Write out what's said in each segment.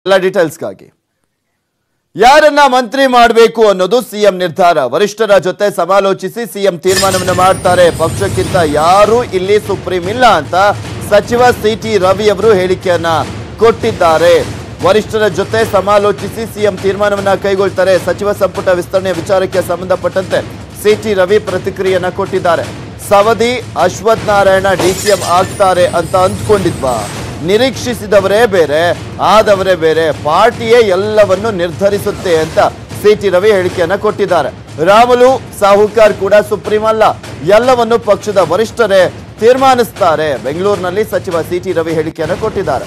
ಎಲ್ಲ ಡೀಟೇಲ್ಸ್ಗಾಗಿ ಯಾರನ್ನ ಮಂತ್ರಿ ಮಾಡಬೇಕು ಅನ್ನೋದು ಸಿಎಂ ನಿರ್ಧಾರ ವರಿಷ್ಠರ ಜೊತೆ ಸಮಾಲೋಚಿಸಿ ಸಿಎಂ ತೀರ್ಮಾನವನ್ನು ಮಾಡ್ತಾರೆ ಪಕ್ಷಕ್ಕಿಂತ ಯಾರೂ ಇಲ್ಲಿ ಸುಪ್ರೀಂ ಇಲ್ಲ ಅಂತ ಸಚಿವ ಸಿ ಟಿ ರವಿ ಅವರು ಹೇಳಿಕೆಯನ್ನ ಕೊಟ್ಟಿದ್ದಾರೆ ವರಿಷ್ಠರ ಜೊತೆ ಸಮಾಲೋಚಿಸಿ ಸಿಎಂ ತೀರ್ಮಾನವನ್ನ ಕೈಗೊಳ್ತಾರೆ ಸಚಿವ ಸಂಪುಟ ವಿಸ್ತರಣೆ ವಿಚಾರಕ್ಕೆ ಸಂಬಂಧಪಟ್ಟಂತೆ ಸಿ ಟಿ ರವಿ ಪ್ರತಿಕ್ರಿಯೆಯನ್ನ ಕೊಟ್ಟಿದ್ದಾರೆ ಸವದಿ ಅಶ್ವಥ್ ನಾರಾಯಣ ಡಿಸಿಎಂ ಆಗ್ತಾರೆ ಅಂತ ಅಂದ್ಕೊಂಡಿದ್ವಾ ನಿರೀಕ್ಷಿಸಿದವರೇ ಬೇರೆ ಆದವರೇ ಬೇರೆ ಪಾರ್ಟಿಯೇ ಎಲ್ಲವನ್ನು ನಿರ್ಧರಿಸುತ್ತೆ ಅಂತ ಸಿ ಟಿ ರವಿ ಹೇಳಿಕೆಯನ್ನ ಕೊಟ್ಟಿದ್ದಾರೆ ರಾಮುಲು ಸಾಹುಕಾರ್ ಕೂಡ ಸುಪ್ರೀಂ ಅಲ್ಲ ಎಲ್ಲವನ್ನು ಪಕ್ಷದ ವರಿಷ್ಠರೇ ತೀರ್ಮಾನಿಸ್ತಾರೆ ಬೆಂಗಳೂರಿನಲ್ಲಿ ಸಚಿವ ಸಿ ಟಿ ರವಿ ಹೇಳಿಕೆಯನ್ನ ಕೊಟ್ಟಿದ್ದಾರೆ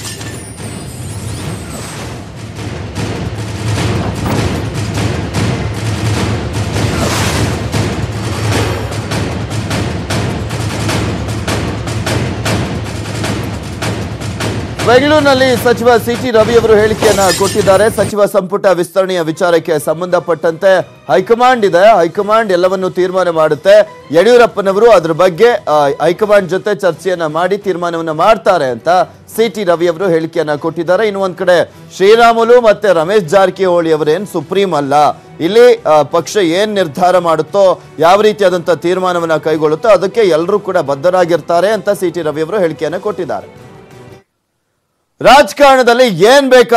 ಬೆಂಗಳೂರಿನಲ್ಲಿ ಸಚಿವ ಸಿ ಟಿ ರವಿ ಅವರು ಹೇಳಿಕೆಯನ್ನ ಕೊಟ್ಟಿದ್ದಾರೆ ಸಚಿವ ಸಂಪುಟ ವಿಸ್ತರಣೆಯ ವಿಚಾರಕ್ಕೆ ಸಂಬಂಧಪಟ್ಟಂತೆ ಹೈಕಮಾಂಡ್ ಇದೆ ಹೈಕಮಾಂಡ್ ಎಲ್ಲವನ್ನು ತೀರ್ಮಾನ ಮಾಡುತ್ತೆ ಯಡಿಯೂರಪ್ಪನವರು ಅದ್ರ ಬಗ್ಗೆ ಆ, ಹೈಕಮಾಂಡ್ ಜೊತೆ ಚರ್ಚೆಯನ್ನ ಮಾಡಿ ತೀರ್ಮಾನವನ್ನ ಮಾಡ್ತಾರೆ ಅಂತ ಸಿ ಟಿ ರವಿ ಅವರು ಹೇಳಿಕೆಯನ್ನ ಕೊಟ್ಟಿದ್ದಾರೆ ಇನ್ನು ಒಂದ್ ಕಡೆ ಶ್ರೀರಾಮುಲು ಮತ್ತೆ ರಮೇಶ್ ಜಾರಕಿಹೊಳಿ ಅವರೇನ್ ಸುಪ್ರೀಂ ಅಲ್ಲ ಇಲ್ಲಿ ಆ, ಪಕ್ಷ ಏನ್ ನಿರ್ಧಾರ ಮಾಡುತ್ತೋ ಯಾವ ರೀತಿಯಾದಂತಹ ತೀರ್ಮಾನವನ್ನ ಕೈಗೊಳ್ಳುತ್ತೋ ಅದಕ್ಕೆ ಎಲ್ಲರೂ ಕೂಡ ಬದ್ಧರಾಗಿರ್ತಾರೆ ಅಂತ ಸಿ ಟಿ ರವಿ ಅವರು ಹೇಳಿಕೆಯನ್ನ ಕೊಟ್ಟಿದ್ದಾರೆ ರಾಜಕಾರಣದಲ್ಲಿ ಏನ್ ಬೇಕಾ